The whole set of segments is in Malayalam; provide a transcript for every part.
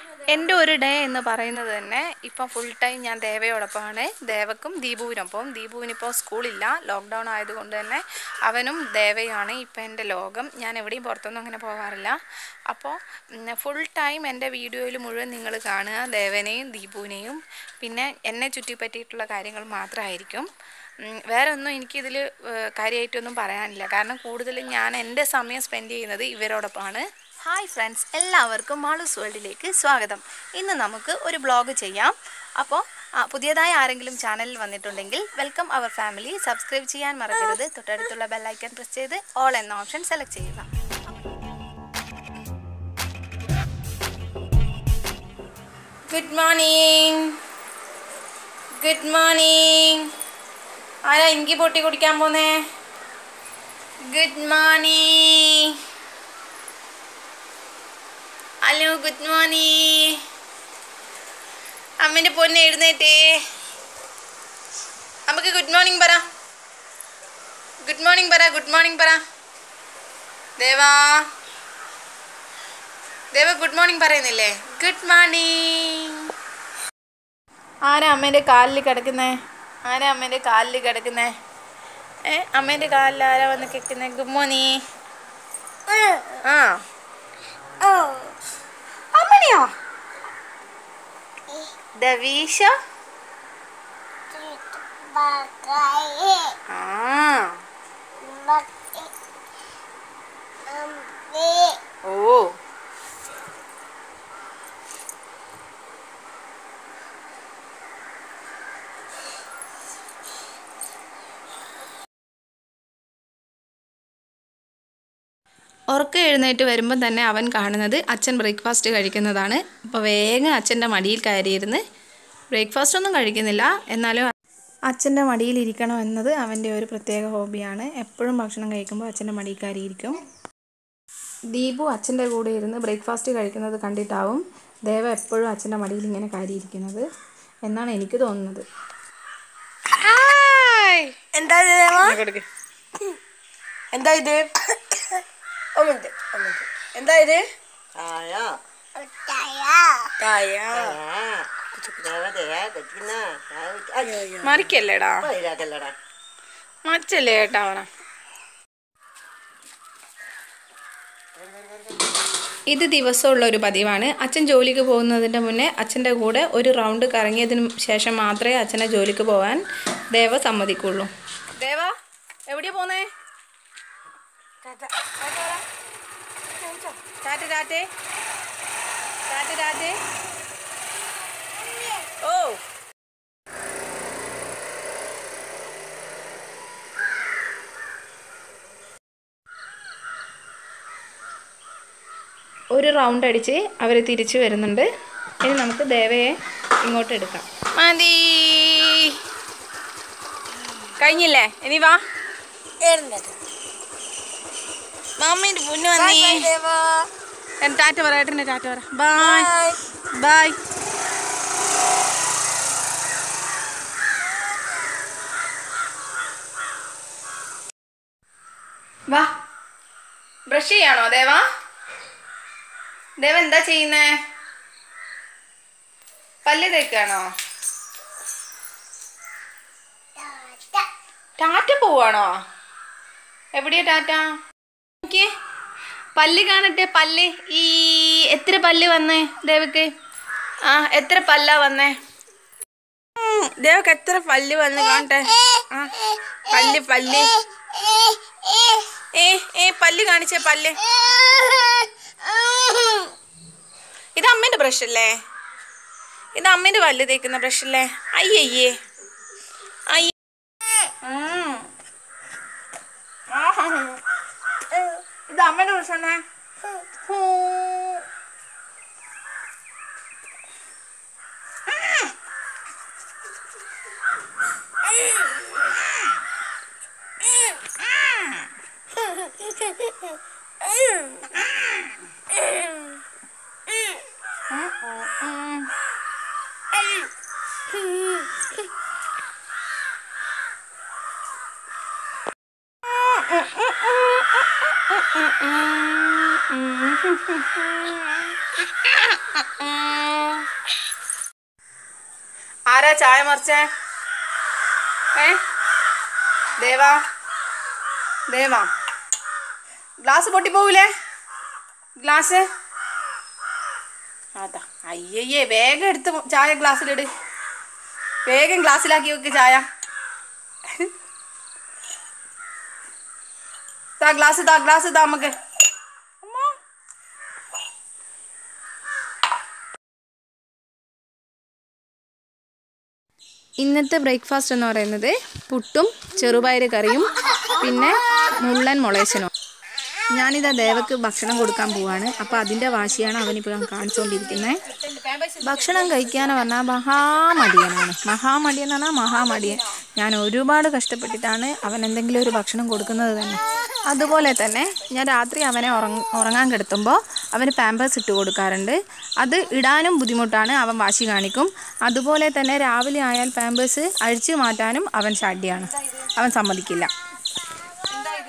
എൻ്റെ ഒരു ഡേ എന്ന് പറയുന്നത് തന്നെ ഇപ്പം ഫുൾ ടൈം ഞാൻ ദേവയോടൊപ്പമാണ് ദേവക്കും ദീപുവിനൊപ്പം ദീപുവിനിപ്പോൾ സ്കൂളില്ല ലോക്ക്ഡൗൺ ആയതുകൊണ്ട് തന്നെ അവനും ദേവയുമാണ് ഇപ്പം എൻ്റെ ലോകം ഞാൻ എവിടെയും പുറത്തൊന്നും അങ്ങനെ പോകാറില്ല അപ്പോൾ ഫുൾ ടൈം എൻ്റെ വീഡിയോയിൽ മുഴുവൻ നിങ്ങൾ കാണുക ദേവനെയും ദീപുവിനെയും പിന്നെ എന്നെ ചുറ്റിപ്പറ്റിയിട്ടുള്ള കാര്യങ്ങൾ മാത്രമായിരിക്കും ഉം, വേറെ ഒന്നും എനിക്കിതിൽ കാര്യമായിട്ടൊന്നും പറയാനില്ല കാരണം കൂടുതലും ഞാൻ എൻ്റെ സമയം സ്പെൻഡ് ചെയ്യുന്നത് ഇവരോടൊപ്പമാണ് ഹായ് ഫ്രണ്ട്സ് എല്ലാവർക്കും മാളൂസ് വേൾഡിലേക്ക് സ്വാഗതം ഇന്ന് നമുക്ക് ഒരു ബ്ലോഗ് ചെയ്യാം അപ്പോൾ ആ, പുതിയതായി ആരെങ്കിലും ചാനലിൽ വന്നിട്ടുണ്ടെങ്കിൽ വെൽക്കം അവർ ഫാമിലി സബ്സ്ക്രൈബ് ചെയ്യാൻ മറക്കരുത് തൊട്ടടുത്തുള്ള ബെല്ലൈക്കൺ പ്രസ് ചെയ്ത് ഓൾ എന്ന ഓപ്ഷൻ സെലക്ട് ചെയ്യുക ഗുഡ് മോർണിംഗ് ഗുഡ് മോർണിംഗ് ആരാ ഇങ്കി പൊട്ടി കുടിക്കാൻ പോന്നേ good morning hello good morning അമ്മേൻ്റെ പൊന്നെ എഴുന്നേറ്റേ നമുക്ക് ഗുഡ് മോർണിംഗ് പറ ഗുഡ് മോർണിംഗ് പറ ഗുഡ് മോർണിംഗ് പറ ദേവാ ദേവ ഗുഡ് മോർണിംഗ് പറയുന്നില്ലേ ഗുഡ് മോർണിംഗ് ആരാ അമ്മേൻ്റെ കാലിൽ കിടക്കുന്നേ ആരാ അമ്മേൻ്റെ കാലിൽ കിടക്കുന്നേ ഏ അമ്മേൻ്റെ കാലിൽ ആരാ വന്ന് കിടക്കുന്നേ ഗുഡ് മോർണിംഗ് ആ അമ്മണിയോ ദവീഷ ആ ഓ ഉറക്കം എഴുന്നേറ്റ് വരുമ്പം തന്നെ അവൻ കാണുന്നത് അച്ഛൻ ബ്രേക്ക്ഫാസ്റ്റ് കഴിക്കുന്നതാണ് അപ്പോൾ വേഗം അച്ഛൻ്റെ മടിയിൽ കയറിയിരുന്ന് ബ്രേക്ക്ഫാസ്റ്റ് ഒന്നും കഴിക്കുന്നില്ല എന്നാലും അച്ഛൻ്റെ മടിയിൽ ഇരിക്കണം എന്നത് അവൻ്റെ ഒരു പ്രത്യേക ഹോബിയാണ് എപ്പോഴും ഭക്ഷണം കഴിക്കുമ്പോൾ അച്ഛൻ്റെ മടിയിൽ കയറിയിരിക്കും ദീപു അച്ഛൻ്റെ കൂടെ ഇരുന്ന് ബ്രേക്ക്ഫാസ്റ്റ് കഴിക്കുന്നത് കണ്ടിട്ടാവും ദേവ എപ്പോഴും അച്ഛൻ്റെ മടിയിൽ ഇങ്ങനെ കയറിയിരിക്കുന്നത് എന്നാണ് എനിക്ക് തോന്നുന്നത് എന്താ ഇത് ദേവാ? കൊടുക്ക്. എന്താ ഇത് ഒന്നുണ്ട് ഒന്നുണ്ട് എന്താ ഇത് Tayo. കായ Ah. Dawa deh, betina. Ay, മറിക്കല്ലേടാ apa ya kelera? മച്ചല്ലേ കേട്ടാ അവന ഇത് ദിവസമുള്ള ഒരു പതിവാണ് അച്ഛൻ ജോലിക്ക് പോകുന്നതിൻ്റെ മുന്നേ അച്ഛൻ്റെ കൂടെ ഒരു റൗണ്ട് കറങ്ങിയതിന് ശേഷം മാത്രമേ അച്ഛനെ ജോലിക്ക് പോകാൻ ദേവ സമ്മതിക്കുള്ളൂ ദേവ എവിടെയാ പോന്നേ ടാറ്റ ടാറ്റേ ടാറ്റ ടാറ്റേ ഓ ഒരു റൗണ്ട് അടിച്ച് അവർ തിരിച്ചു വരുന്നുണ്ട് ഇനി നമുക്ക് ദേവയെ ഇങ്ങോട്ട് എടുക്കാം മതി കഴിഞ്ഞില്ലേ ഇനി വാ മാമ്മീൻ്റെ പൊന്നു വന്നീ എൻ ടാറ്റ പറ ഏട്ടൻ്റെ ടാറ്റ പറ ബായ് ബായ് വാ ബ്രഷ് ചെയ്യാണോ ദേവാ ദേവ എന്താ ചെയ്യുന്നേ പല്ല് തേക്കാണോ ടാറ്റ പോവാണോ എവിടെയാ ടാറ്റ നോക്കിയേ പല്ല് കാണട്ടെ പല്ല് ഈ എത്ര പല്ല് വന്നേ ദേവക്ക് ആ എത്ര പല്ലാ വന്നേ ദേവക്ക് എത്ര പല്ല് വന്ന് കാണട്ടെ ആ പല്ല് പല്ല് ഏ ഏ പല്ല് കാണിച്ചേ പല്ല് ഇത് അമ്മേന്റെ ബ്രഷ് അല്ലേ ഇത് അമ്മേന്റെ പല്ല് തേക്കുന്ന ബ്രഷ് അല്ലേ അയ്യയ്യേ അയ്യ ഉം. ആഹാ. ഇത് അമ്മേന്റെ ബ്രഷ് തന്നെ ഹൂ. ആരാ ചായ മറിച്ചേ ഏ ദേവാ ദേവാ ഗ്ലാസ് പൊട്ടിപ്പോവില്ലേ ഗ്ലാസ് അതാ അയ്യയ്യേ വേഗം എടുത്ത് ചായ ഗ്ലാസ്സിലിട് വേഗം ഗ്ലാസ്സിലാക്കി വെക്ക് ചായ താ ഗ്ലാസ് താ ഗ്ലാസ് താ നമുക്ക് അമ്മോ. ഇന്നത്തെ ബ്രേക്ക്ഫാസ്റ്റ് എന്ന് പറയുന്നത് പുട്ടും ചെറുപയർ കറിയും പിന്നെ മുള്ളൻ മുളേശനും ഞാനിതാ ദേവക്ക് ഭക്ഷണം കൊടുക്കാൻ പോവാണ് അപ്പോൾ അതിൻ്റെ വാശിയാണ് അവനിപ്പോൾ കാണിച്ചുകൊണ്ടിരിക്കുന്നത് ഭക്ഷണം കഴിക്കാന്ന് പറഞ്ഞാൽ മഹാമടിയനാണ് മഹാമടിയൻ എന്ന് പറഞ്ഞാൽ മഹാമടിയൻ ഞാൻ ഒരുപാട് കഷ്ടപ്പെട്ടിട്ടാണ് അവൻ എന്തെങ്കിലും ഒരു ഭക്ഷണം കൊടുക്കുന്നത് തന്നെ അതുപോലെ തന്നെ ഞാൻ രാത്രി അവനെ ഉറങ്ങ ഉറങ്ങാൻ കിടത്തുമ്പോൾ അവന് പാമ്പേഴ്സ് ഇട്ട് കൊടുക്കാറുണ്ട് അത് ഇടാനും ബുദ്ധിമുട്ടാണ് അവൻ വാശി കാണിക്കും അതുപോലെ തന്നെ രാവിലെ ആയാൽ പാമ്പേഴ്സ് അഴിച്ചു മാറ്റാനും അവൻ ഷാഡിയാണ് അവൻ സമ്മതിക്കില്ല എന്താ ഇത്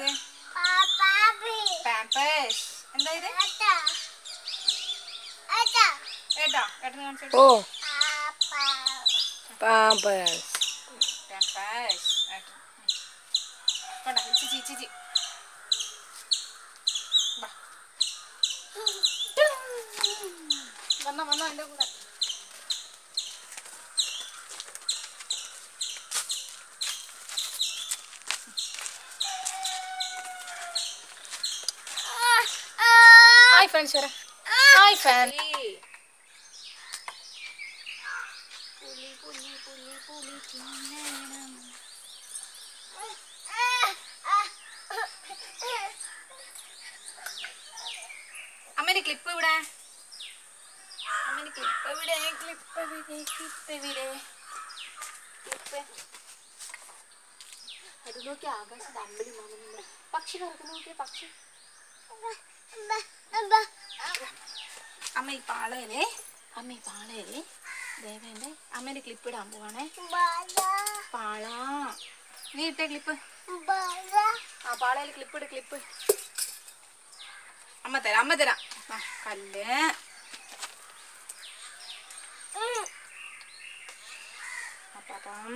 പാമ്പേഴ്സ് എന്താ ഇത് ഏട്ടാ ഏട്ടന് കാണിച്ചു ഓ പാമ്പേഴ്സ് പാമ്പേഴ്സ് ഏട്ടൻ കൊണ്ടാ ചിച്ചി ചിച്ചി വാ വന്നോ വന്നോ എൻ്റെ കൂടെ ഹായ് ഫ്രണ്ട്സ് വരാം ഹായ് ഫാമിലി പുലി പുലി പുലി പുലി തിന്നണം അമ്മേന്റെ ക്ലിപ്പ് ഇവിടെ അമ്മേന്റെ ക്ലിപ്പ് എവിടെ ക്ലിപ്പ് എവിടെ ക്ലിപ്പ് എവിടെ ക്ലിപ്പ് അത് നോക്കി ആകാശത്ത് അമ്പലി മാമുന്നുണ്ട് പക്ഷി പറക്കുന്നു നോക്കിയ പക്ഷി അമ്മ ഈ പാളയിലെ അമ്മ ഈ പാളയിലെ ദേവേന്റെ അമ്മേന്റെ ക്ലിപ്പ് ഇടാൻ പോവാണേ പാള നീ ഇട്ടേ ക്ലിപ്പ് ആ പാളയിൽ ക്ലിപ്പ് ഇട് ക്ലിപ്പ് അമ്മ തരാം അമ്മ തരാം ആ കല്ല് അപ്പം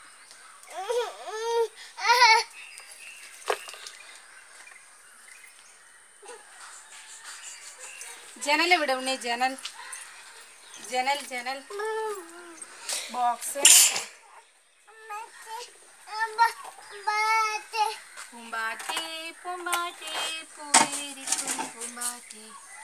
ജനൽ ഇവിടെ ഉണ്ണി ജനൽ ജനൽ ജനൽ ബോക്സ് പൂമ്പാറ്റി പൂമ്പാറ്റി പൂവിരിക്കും പൂമ്പാറ്റി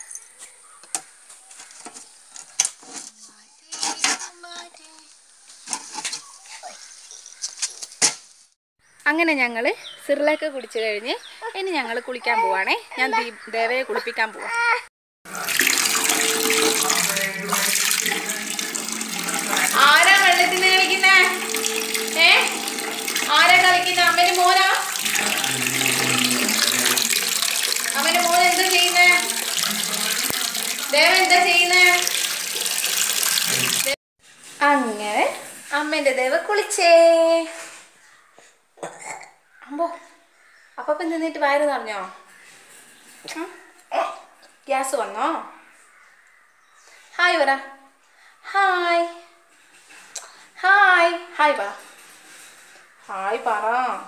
അങ്ങനെ ഞങ്ങൾ സിറിലേക്ക് കുടിച്ചു കഴിഞ്ഞ് ഇനി ഞങ്ങൾ കുളിക്കാൻ പോവാണേ ഞാൻ ദീപ് ദേവയെ കുളിപ്പിക്കാൻ പോവാം ആരാ വെള്ളത്തിന് കളിക്കുന്നേ ഏ ആരാ കളിക്കുന്ന അമ്മന് മോനാ അമ്മന് മോൻ എന്താ ചെയ്യുന്നേ ദേവ എന്താ ചെയ്യുന്നേ അങ്ങനെ അമ്മേന്റെ ദേവ കുളിച്ചേ അമ്പോ അപ്പൊ നിന്നിട്ട് വയറ് നിറഞ്ഞോ ഉം? ഗ്യാസ് വന്നോ ഹായ് പറ ഹായ് ഹായ് ഹായ് പറ ഹായ് പറ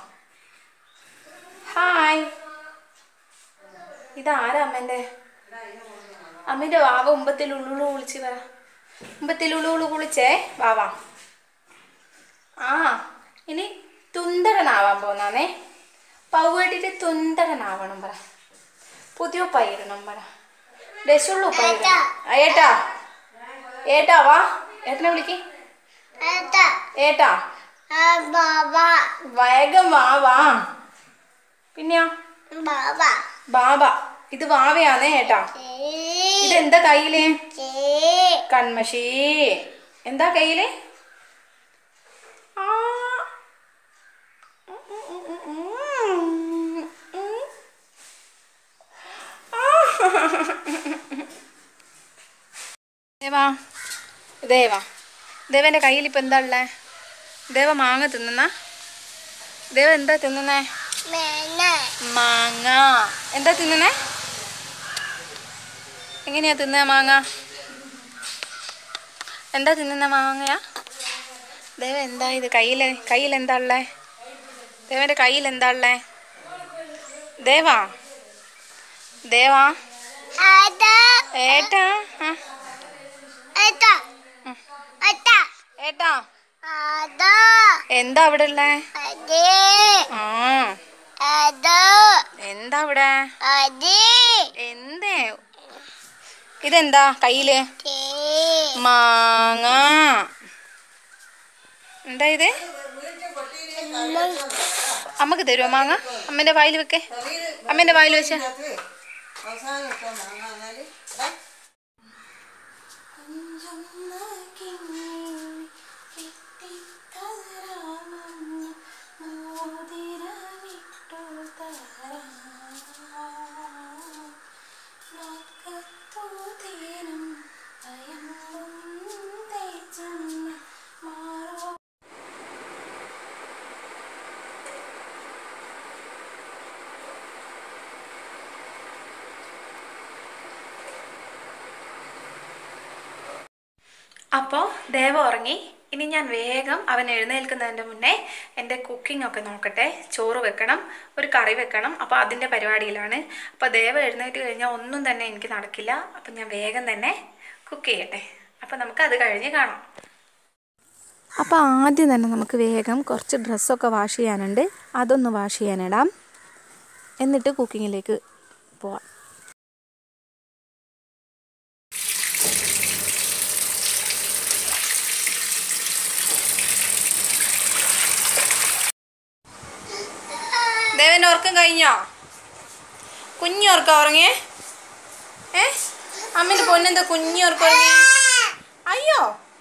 ഹായ് ഇതാരാ അമ്മേൻ്റെ അമ്മേൻ്റെ വാവ ഉമ്പത്തിൽ ഉള്ളുള്ളു കുളിച്ച് പറ ഉമ്പത്തിൽ ഉള്ളുള്ളു കുളിച്ചേ വാവാ ആ ഇനി തുന്തരനാവാൻ പോന്നാന്നേ പൗവേട്ടിട്ട് തുന്തരനാവണം പറ പുതിയ പൈരണം പറ ഡെസുള്ളു പൈരണം ആ, ഏട്ടാ ഏട്ടാ വാ ഏട്ടനെ വിളിക്ക് ഏട്ടാ വേഗം വാ വാ പിന്നെയോ ബാബ ഇത് വാവയാന്നേ ഏട്ടാ ഇതെന്താ കയ്യില് കൺമഷി എന്താ കയ്യില് ആ. ദേവാ ദേവാ ദേവന്റെ കയ്യിൽ ഇപ്പൊ എന്താ ഉള്ളേ ദേവ മാങ്ങ തിന്നുന്ന ദേവ എന്താ തിന്നുന്നേ മാങ്ങ എന്താ തിന്നുന്നേ എങ്ങനെയാ തിന്നുക മാങ്ങ എന്താ തിന്നുന്ന മാങ്ങയാ ദേവ എന്താ ഇത് കയ്യിൽ കയ്യിൽ എന്താ ഉള്ളേ ദേവന്റെ കയ്യിൽ എന്താ ഉള്ളേ ദേവാ ദേവാ ഏട്ടാ ആ. ഏട്ടാ എന്താ അവിടെ ഉള്ളേ ആ എന്താ അവിടെ എന്തേ ഇതെന്താ കയ്യില് മാങ്ങ എന്താ ഇത് അമ്മക്ക് തരുമോ മാങ്ങ അമ്മേന്റെ വായിൽ വെക്കേ അമ്മേന്റെ വായിൽ വെച്ച അവസാനം ഇട്ടോ മാങ്ങ എന്നാല് ഇതാ. അപ്പോൾ ദേവ ഉറങ്ങി ഇനി ഞാൻ വേഗം അവൻ എഴുന്നേൽക്കുന്നതിൻ്റെ മുന്നേ എൻ്റെ കുക്കിംഗ് ഒക്കെ നോക്കട്ടെ ചോറ് വെക്കണം ഒരു കറി വെക്കണം അപ്പോൾ അതിൻ്റെ പരിപാടിയിലാണ് അപ്പോൾ ദേവ എഴുന്നേറ്റ് കഴിഞ്ഞാൽ ഒന്നും തന്നെ എനിക്ക് നടക്കില്ല അപ്പം ഞാൻ വേഗം തന്നെ കുക്ക് ചെയ്യട്ടെ അപ്പോൾ നമുക്ക് അത് കഴിഞ്ഞ് കാണാം അപ്പോൾ ആദ്യം തന്നെ നമുക്ക് വേഗം കുറച്ച് ഡ്രസ്സൊക്കെ വാഷ് ചെയ്യാനുണ്ട് അതൊന്ന് വാഷ് ചെയ്യാനിടാം എന്നിട്ട് കുക്കിങ്ങിലേക്ക് പോവാം ദേവന്റെ ഉറക്കം കഴിഞ്ഞോ കുഞ്ഞു ഉറക്കം ഉറങ്ങിയേ ഏ അമ്മേന്റെ പൊന്നെന്താ കുഞ്ഞു ഉറക്കം ഉറങ്ങിയേ അയ്യോ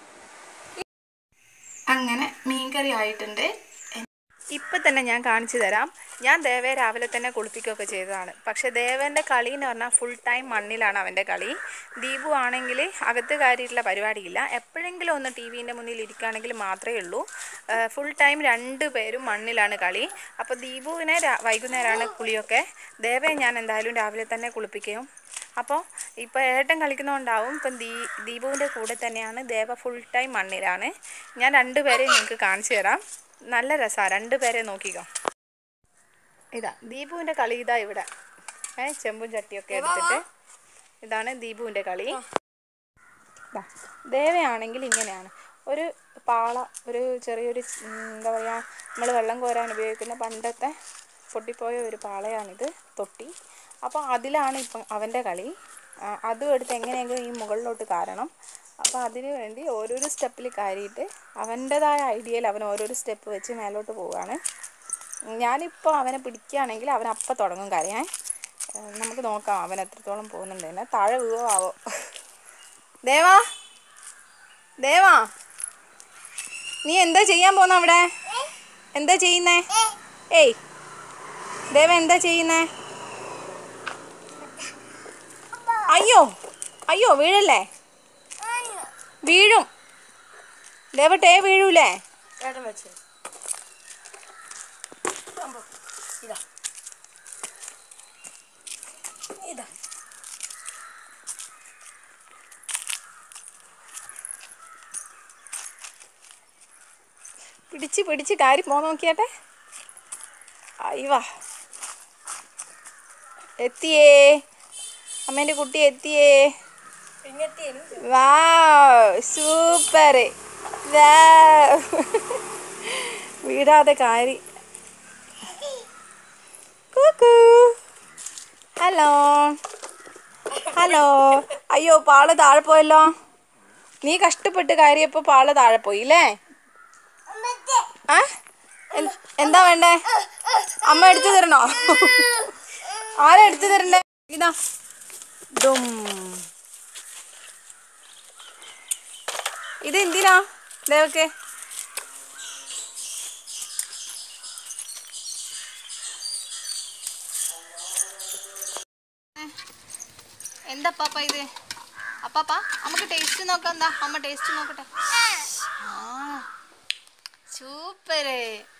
അങ്ങനെ മീൻകറി ആയിട്ടുണ്ട് ഇപ്പം തന്നെ ഞാൻ കാണിച്ചു തരാം ഞാൻ ദേവയെ രാവിലെ തന്നെ കുളിപ്പിക്കുകയൊക്കെ ചെയ്തതാണ് പക്ഷെ ദേവൻ്റെ കളി എന്ന് പറഞ്ഞാൽ ഫുൾ ടൈം മണ്ണിലാണ് അവൻ്റെ കളി ദീപു ആണെങ്കിൽ അകത്ത് കയറിയിട്ടുള്ള പരിപാടിയില്ല എപ്പോഴെങ്കിലും ഒന്ന് ടി വിൻ്റെ മുന്നിൽ ഇരിക്കുകയാണെങ്കിൽ മാത്രമേ ഉള്ളൂ ഫുൾ ടൈം രണ്ട് പേരും മണ്ണിലാണ് കളി അപ്പോൾ ദീപുവിനെ രാ- വൈകുന്നേരമാണ് കുളിയൊക്കെ ദേവയെ ഞാൻ എന്തായാലും രാവിലെ തന്നെ കുളിപ്പിക്കും അപ്പോൾ ഇപ്പോൾ ഏട്ടൻ കളിക്കുന്നതുകൊണ്ടാവും ഇപ്പം ദീ ദീപുവിൻ്റെ കൂടെ തന്നെയാണ് ദേവ ഫുൾ ടൈം മണ്ണിലാണ് ഞാൻ രണ്ടുപേരെയും നിങ്ങൾക്ക് കാണിച്ചു തരാം നല്ല രസമാണ് രണ്ടുപേരെ നോക്കിക്കോ ഇതാ ദീപുവിൻ്റെ കളി ഇതാ ഇവിടെ ഏ ചെമ്പും ചട്ടിയൊക്കെ എടുത്തിട്ട് ഇതാണ് ദീപുവിൻ്റെ കളി ദാ, ദേവയാണെങ്കിൽ ഇങ്ങനെയാണ് ഒരു പാള ഒരു ചെറിയൊരു ഉം, എന്താ പറയുക നമ്മൾ വെള്ളം കോരാൻ ഉപയോഗിക്കുന്ന പണ്ടത്തെ പൊട്ടിപ്പോയ ഒരു പാളയാണിത് തൊട്ടി അപ്പോൾ അതിലാണ് ഇപ്പം അവൻ്റെ കളി ആ, അതും എടുത്ത് എങ്ങനെയെങ്കിലും ഈ മുകളിലോട്ട് കാരണം അപ്പോൾ അതിന് വേണ്ടി ഓരോരോ സ്റ്റെപ്പിൽ കയറിയിട്ട് അവൻ്റെതായ ഐഡിയയിൽ അവൻ ഓരോരോ സ്റ്റെപ്പ് വെച്ച് മേലോട്ട് പോവുകയാണ് ഞാനിപ്പോൾ അവനെ പിടിക്കുകയാണെങ്കിൽ അവൻ അപ്പം തുടങ്ങും കരയാൻ ഏ, നമുക്ക് നോക്കാം അവൻ എത്രത്തോളം പോകുന്നുണ്ട് തന്നെ താഴെ വീഴോ ആവോ ദേവാ ദേവാ നീ എന്താ ചെയ്യാൻ പോന്ന അവിടെ എന്താ ചെയ്യുന്നേ ഏയ് ദേവ എന്താ ചെയ്യുന്നേ അയ്യോ അയ്യോ വീഴല്ലേ വീഴും ദേവ ടേ വീഴൂലേ ഏട്ടൻ വെച്ച് ഇതാ ഇതാ പിടിച്ച് പിടിച്ച് കാര്യം പോ നോക്കിയാട്ടെ അയ്യവാ എത്തിയേ അമ്മേൻ്റെ കുട്ടി എത്തിയേ ഇങ്ങനത്തെ വാ സൂപ്പർ വീടാതെ കാരി കൂക്കൂ ഹലോ ഹലോ അയ്യോ പാള് താഴെ പോയല്ലോ നീ കഷ്ടപ്പെട്ട് കയറിയപ്പോ പാള് താഴെ പോയി അല്ലേ ആ എന്ത്- എന്താ വേണ്ടേ അമ്മ എടുത്തു തരണോ ആരാ എടുത്തു തരണ്ടേ ഇതാ ഡും ഇത് എന്തിനാ ദേവക്കെ എന്താ പാപ്പ ഇത് അപ്പാപ്പ നമുക്ക് ടേസ്റ്റ് നോക്കാം എന്താ അമ്മ ടേസ്റ്റ് നോക്കട്ടെ ആ സൂപ്പറ്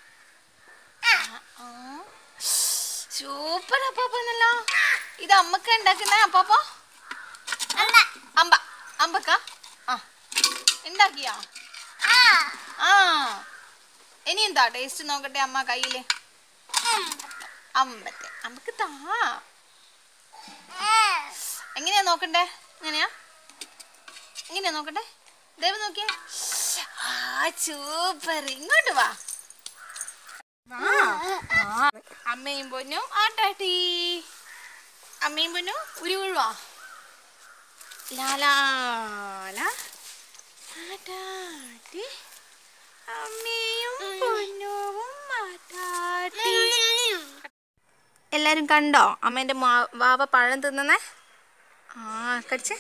സൂപ്പർ അപ്പാപ്പ എന്നല്ലോ ഇത് അമ്മക്ക ഉണ്ടാക്കുന്ന അപ്പാപ്പ അമ്പ അമ്പക്ക ആ ഉണ്ടാക്കിയാ ആ ഇനി എന്താ ടേസ്റ്റ് നോക്കട്ടെ അമ്മ കയ്യില് അമ്പത്തെ അമ്മക്ക് താ എങ്ങനെയാ നോക്കണ്ടേ എങ്ങനെയാ എങ്ങനെയാ നോക്കട്ടെ ദൈവം നോക്കിയേ ആ സൂപ്പർ ഇങ്ങോട്ട് വാ വാ. ആ. അമ്മയും പൊന്നും ആട്ടാട്ടി അമ്മയും പൊന്നും ഉരു വീഴുവാ ലാലാല ആട്ടാട്ടി അമ്മയും പൊന്നും ആട്ടാട്ടി എല്ലാരും കണ്ടോ അമ്മേന്റെ മാ- വാവ പഴം തിന്നണേ ആ കടിച്ചേ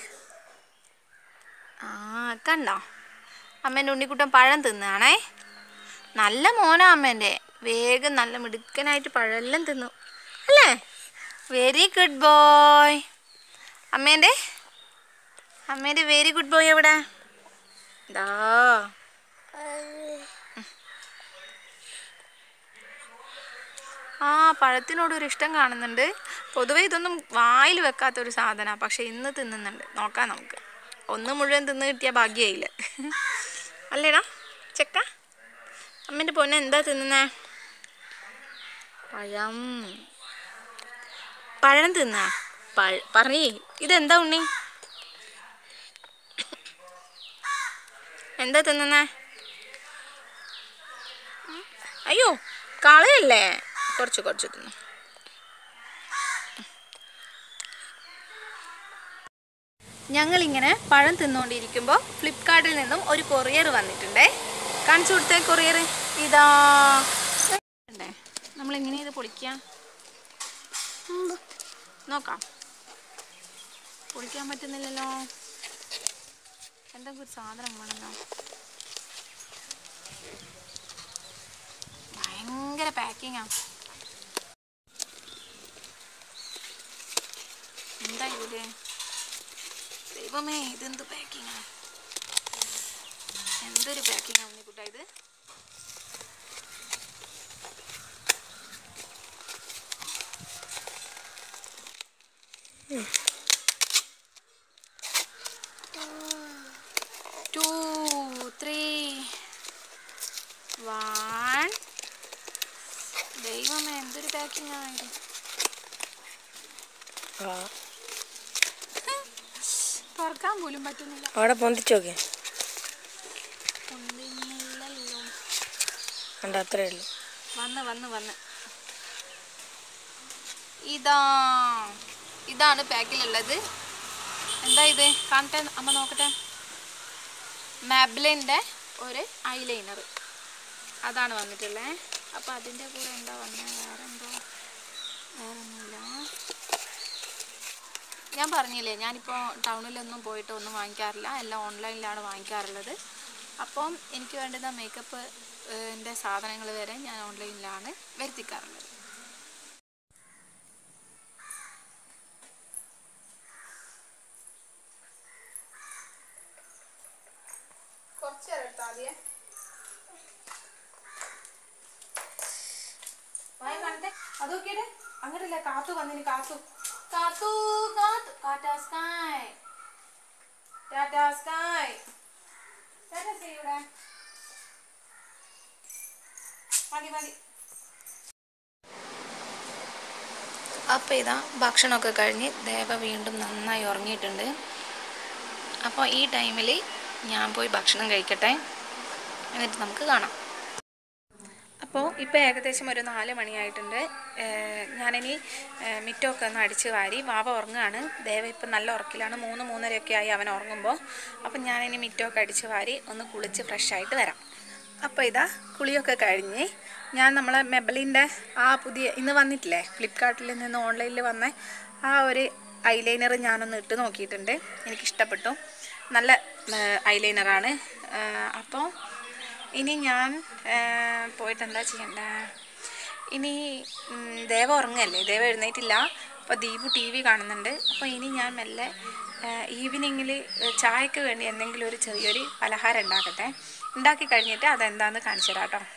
ആ കണ്ടോ അമ്മേൻ്റെ ഉണ്ണിക്കുട്ടൻ പഴം തിന്നാണേ നല്ല മോനാ അമ്മേൻ്റെ വേഗം നല്ല മിടുക്കനായിട്ട് പഴമെല്ലാം തിന്നു അല്ലേ വെരി ഗുഡ് ബോയ് അമ്മേൻ്റെ അമ്മേൻ്റെ വെരി ഗുഡ് ബോയ് എവിടെ ദാ ആ പഴത്തിനോട് ഒരു ഇഷ്ടം കാണുന്നുണ്ട് പൊതുവെ ഇതൊന്നും വായിൽ വെക്കാത്ത ഒരു സാധനമാണ് പക്ഷെ ഇന്ന് തിന്നുന്നുണ്ട് നോക്കാം നമുക്ക് ഒന്ന് മുഴുവൻ തിന്ന് കിട്ടിയ ഭാഗ്യമായില്ല അല്ലേടാ ചെക്ക അമ്മേൻ്റെ പൊന്നെ എന്താ തിന്നുന്നേ പഴം പഴം തിന്ന പഴ പറയേ ഇതെന്താ ഉണ്ണി എന്താ തിന്നുന്നേ ഉം. അയ്യോ കളയല്ലേ കുറച്ച് കുറച്ച് തിന്നു ഞങ്ങളിങ്ങനെ പഴം തിന്നുകൊണ്ടിരിക്കുമ്പോൾ ഫ്ലിപ്കാർട്ടിൽ നിന്നും ഒരു കൊറിയർ വന്നിട്ടുണ്ടേ കാണിച്ചു കൊടുത്തേ കൊറിയർ ഇതാ ഉണ്ടേ നമ്മൾ എങ്ങനെയാ ഇത് പൊളിക്കാം നോക്കാം പൊളിക്കാൻ പറ്റുന്നില്ലല്ലോ എന്തെങ്കിലും ഒരു സാധനം വേണമല്ലോ ഭയങ്കര പാക്കിങ്ങാ എന്താ ഇതില് ദൈവമേ ഇതെന്ത് പാക്കിങ്ങാ എന്തൊരു പാക്കിങ്ങാ ഉണ്ണിക്കുട്ട ഇത് ടു ത്രീ വൺ ദൈവമേ എന്തൊരു പാക്കിംഗ് ആണ് ഇത് തുറക്കാൻ പോലും പറ്റുന്നില്ല അവിടെ പൊന്തിച്ചോക്കെ ഒന്നില്ലല്ലോ കണ്ട അത്രേ ഉള്ളൂ വന്ന് വന്ന് വന്ന് ഇതാ ഇതാണ് പാക്കിലുള്ളത് എന്താ ഇത് കാണട്ടെ അമ്മ നോക്കട്ടെ മാബ്ലിൻ്റെ ഒരു ഐലൈനർ അതാണ് വന്നിട്ടുള്ളത് അപ്പോൾ അതിൻ്റെ കൂടെ എന്താ വന്നത് വേറെ എന്തോ വേറെ ഒന്നുമില്ല ഞാൻ പറഞ്ഞില്ലേ ഞാനിപ്പോൾ ടൗണിലൊന്നും പോയിട്ട് ഒന്നും വാങ്ങിക്കാറില്ല എല്ലാം ഓൺലൈനിലാണ് വാങ്ങിക്കാറുള്ളത് അപ്പം എനിക്ക് വേണ്ടുന്ന മേക്കപ്പ് എൻ്റെ സാധനങ്ങൾ വരെ ഞാൻ ഓൺലൈനിലാണ് വരുത്തിക്കാറുള്ളത് കുറച്ച് നേരം എടുത്താൽ മതിയേ വായ കാണട്ടെ അതൊക്കെയുടെ അങ്ങോട്ടില്ല കാത്തു വന്നിന് കാത്തു കാത്തു കാത്തു ടാറ്റാ സ്കൈ ടാറ്റാ സ്കൈ ടാറ്റാ സീ ഇവിടെ മതി മതി അപ്പോൾ ഇതാ ഭക്ഷണമൊക്കെ കഴിഞ്ഞ് ദേവ വീണ്ടും നന്നായി ഉറങ്ങിയിട്ടുണ്ട് അപ്പോൾ ഈ ടൈമിൽ ഞാൻ പോയി ഭക്ഷണം കഴിക്കട്ടെ എന്നിട്ട് നമുക്ക് കാണാം അപ്പോൾ ഇപ്പോൾ ഏകദേശം ഒരു നാല് മണിയായിട്ടുണ്ട് ഏഹ് ഞാനിനി ഏഹ് മിറ്റമൊക്കെ ഒന്ന് അടിച്ച് വാരി വാവ ഉറങ്ങുകയാണ് ദേവ ഇപ്പം നല്ല ഉറക്കിലാണ് മൂന്ന് മൂന്നരയൊക്കെ ആയി അവൻ ഉറങ്ങുമ്പോൾ അപ്പം ഞാനിനി മിറ്റമൊക്കെ അടിച്ച് വാരി ഒന്ന് കുളിച്ച് ഫ്രഷായിട്ട് വരാം അപ്പോൾ ഇതാ കുളിയൊക്കെ കഴിഞ്ഞ് ഞാൻ നമ്മളെ മെബലിൻ്റെ ആ പുതിയ ഇന്ന് വന്നിട്ടില്ലേ ഫ്ലിപ്കാർട്ടിൽ നിന്ന് ഓൺലൈനിൽ വന്ന ആ ഒരു ഐലൈനർ ഞാനൊന്ന് ഇട്ട് നോക്കിയിട്ടുണ്ട് എനിക്കിഷ്ടപ്പെട്ടു നല്ല ഐലൈനറാണ് അപ്പോൾ ഇനി ഞാൻ ആ, പോയിട്ട് എന്താ ചെയ്യണ്ടേ ഇനി ഉം, ദേവ ഉറങ്ങല്ലേ ദേവ എഴുന്നേറ്റില്ല അപ്പോൾ ദീപു ടി വി കാണുന്നുണ്ട് അപ്പോൾ ഇനി ഞാൻ മെല്ലെ ഈവനിങ്ങിൽ ചായക്ക് വേണ്ടി എന്തെങ്കിലും ഒരു ചെറിയൊരു പലഹാരം ഉണ്ടാക്കട്ടെ ഉണ്ടാക്കി കഴിഞ്ഞിട്ട് അതെന്താണെന്ന് കാണിച്ചു തരാം കേട്ടോ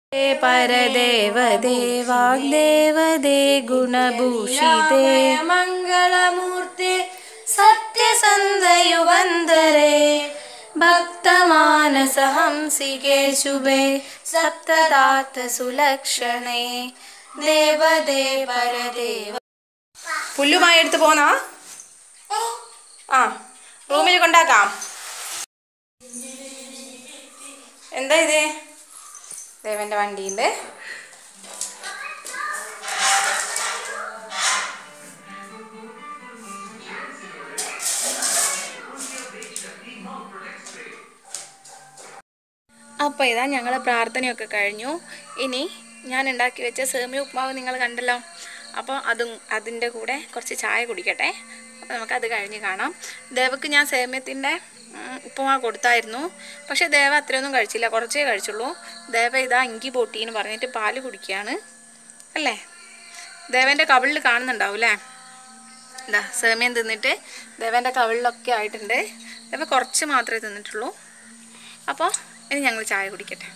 പരദേവദേവാഗ്ദേവദേ ഗുണഭൂഷിതേ മംഗളമൂർത്തി സത്യസന്ധയുഗന്ധരേ ഭക്തമാനസഹംസികേ ശുഭേ സപ്തദാത്ത സുലക്ഷണേ ദേവദേ പരദേവ പുല്ലുമായി എടുത്ത് പോന്നാ ആ റൂമിൽ കൊണ്ടാക്കാം എന്താ ഇത് ദേവന്റെ വണ്ടിയുണ്ട് അപ്പോൾ ഇതാ ഞങ്ങൾ പ്രാർത്ഥനയൊക്കെ കഴിഞ്ഞു ഇനി ഞാൻ ഉണ്ടാക്കി വെച്ച സേമിയ ഉപ്മാവ് നിങ്ങൾ കണ്ടല്ലോ അപ്പോൾ അതും അതിൻ്റെ കൂടെ കുറച്ച് ചായ കുടിക്കട്ടെ അപ്പോൾ നമുക്കത് കഴിഞ്ഞ് കാണാം ദേവക്ക് ഞാൻ സേമ്യത്തിൻ്റെ ഉപ്പുമാവ് കൊടുത്തായിരുന്നു പക്ഷേ ദേവ അത്രയൊന്നും കഴിച്ചില്ല കുറച്ചേ കഴിച്ചുള്ളൂ ദേവ ഇതാ ഇങ്കി പൊട്ടീന്ന് പറഞ്ഞിട്ട് പാല് കുടിക്കുകയാണ് അല്ലേ ദേവൻ്റെ കവിളിൽ കാണുന്നുണ്ടാവും അല്ലേ എന്താ സേമിയം തിന്നിട്ട് ദേവൻ്റെ കവിളിലൊക്കെ ആയിട്ടുണ്ട് ദേവ കുറച്ച് മാത്രമേ തിന്നിട്ടുള്ളൂ അപ്പോൾ ഇനി ഞങ്ങൾ ചായ കുടിക്കട്ടെ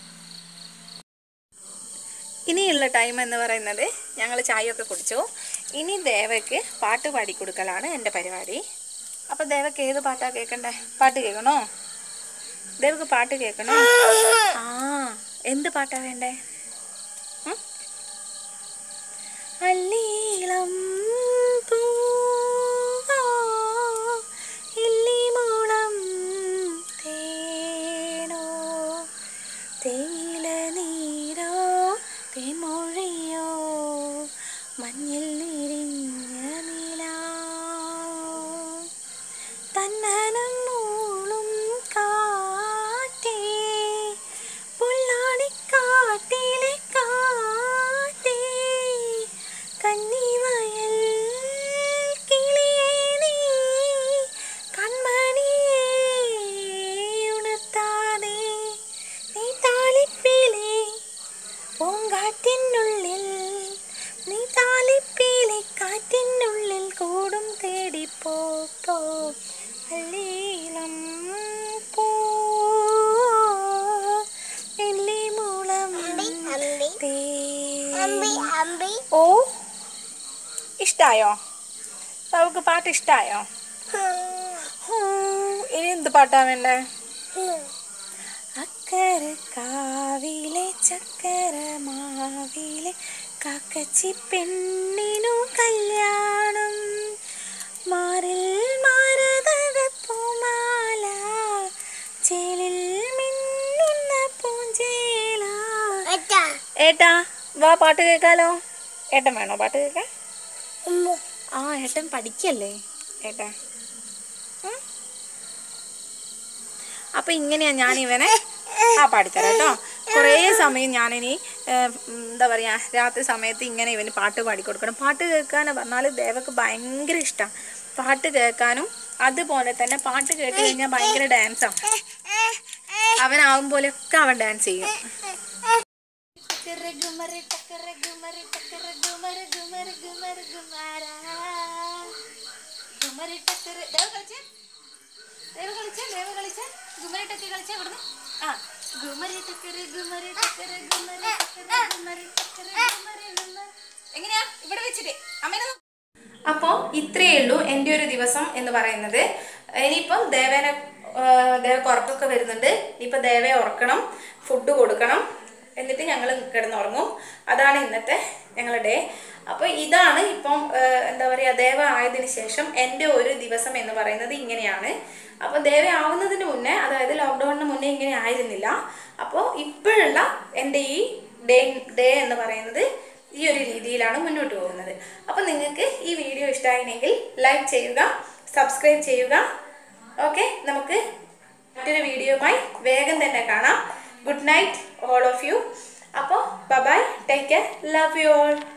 ഇനിയുള്ള ടൈം എന്ന് പറയുന്നത് ഞങ്ങൾ ചായയൊക്കെ കുടിച്ചു ഇനി ദേവയ്ക്ക് പാട്ട് പാടിക്കൊടുക്കലാണ് എൻ്റെ പരിപാടി അപ്പോൾ ദേവക്ക് ഏത് പാട്ടാ കേൾക്കണ്ടേ പാട്ട് കേൾക്കണോ ദേവക്ക് പാട്ട് കേൾക്കണോ ആ എന്ത് പാട്ടാ വേണ്ടേ ഉം? അല്ലീളം പൂവോ ഇല്ലിമൂളം തേനോ തേയില നീരോ തേമൊഴിയോ മഞ്ഞിൽ നിരിഞ്ഞ നിലാവോ തന്നനം മൂളും കാറ്റേ പുല്ലാണിക്കാട്ടിലെ കാറ്റേ കന്നിവയൽ കിളിയേ നീ കൺമണിയേ ഉണർത്താതെ നീ താളിപ്പിലെ പൂങ്കാറ്റിനുള്ളിൽ നീ താളിപ്പിലെ കാറ്റിനുള്ളിൽ കൂടും തേടി പോ പോ അല്ലീളം പോ എല്ലിമൂളം തേ ഓ ഇഷ്ടായോ നമുക്ക് പാട്ട് ഇഷ്ടായോ ഹും, ഇനി എന്ത് പാട്ടാ വേണ്ടേ അക്കര കാവിലെ ചക്കര മാവിലെ കാക്കച്ചി പെണ്ണിനു കല്യാണം മാറിൽ മാരതക പൂമാല ചേലിൽ മിന്നുന്ന പൂഞ്ചേല ഏട്ടാ വാ പാട്ട് കേൾക്കാലോ ഏട്ടൻ വേണോ പാട്ട് കേൾക്കാൻ ആ ഏട്ടൻ പഠിക്കല്ലേ ഏട്ടാ ഉം. അപ്പൊ ഇങ്ങനെയാ ഞാൻ ഇവനെ ആ പാടിത്തരാം കേട്ടോ കുറേ സമയം ഞാനിനി ഏഹ്, ഉം, എന്താ പറയാ രാത്രി സമയത്ത് ഇങ്ങനെ ഇവന് പാട്ട് പാടിക്കൊടുക്കണം പാട്ട് കേൾക്കാൻ പറഞ്ഞാൽ ദേവക്ക് ഭയങ്കര ഇഷ്ടമാണ് പാട്ട് കേൾക്കാനും അതുപോലെ തന്നെ പാട്ട് കേട്ട് കഴിഞ്ഞാൽ ഭയങ്കര ഡാൻസാണ് അവനാവും പോലെയൊക്കെ അവൻ ഡാൻസ് ചെയ്യും ദേവ കളിച്ചേ ദേവ കളിച്ചേ ഗുമരി ടക്കർ കളിച്ചേ ഇവിടുന്ന് ആ ഗുമരി ടക്കർ ഗുമരി ടക്കർ ഗുമരി ടക്കർ ഗുമരി ടക്കർ ഗുമരി ഗുമരി എങ്ങനെയാ ഇവിടെ വെച്ചിട്ട് അമ്മേനെ അപ്പോൾ ഇത്രയേ ഉള്ളൂ എൻ്റെ ഒരു ദിവസം എന്ന് പറയുന്നത് ഇനിയിപ്പം ദേവേനെ ആ, ദേവക്ക് ഉറക്കമൊക്കെ വരുന്നുണ്ട് ഇനിയിപ്പോൾ ദേവയെ ഉറക്കണം ഫുഡ് കൊടുക്കണം എന്നിട്ട് ഞങ്ങൾ കിടന്നുറങ്ങും അതാണ് ഇന്നത്തെ ഞങ്ങളുടെ ഡേ അപ്പോൾ ഇതാണ് ഇപ്പം ആ, എന്താ പറയുക ദേവ ആയതിനു ശേഷം എൻ്റെ ഒരു ദിവസം എന്ന് പറയുന്നത് ഇങ്ങനെയാണ് അപ്പോൾ ദേവ ആവുന്നതിന് മുന്നേ അതായത് ലോക്ക്ഡൗണിന് മുന്നേ ഇങ്ങനെ ആയിരുന്നില്ല അപ്പോൾ ഇപ്പോഴുള്ള എൻ്റെ ഈ ഡേ ഡേ എന്ന് പറയുന്നത് ഈ ഒരു രീതിയിലാണ് മുന്നോട്ട് പോകുന്നത് അപ്പോൾ നിങ്ങൾക്ക് ഈ വീഡിയോ ഇഷ്ടമായിരുന്നെങ്കിൽ ലൈക്ക് ചെയ്യുക സബ്സ്ക്രൈബ് ചെയ്യുക ഓക്കെ നമുക്ക് മറ്റൊരു വീഡിയോയുമായി വേഗം തന്നെ കാണാം good night all of you അപ്പോൾ bye take care love you all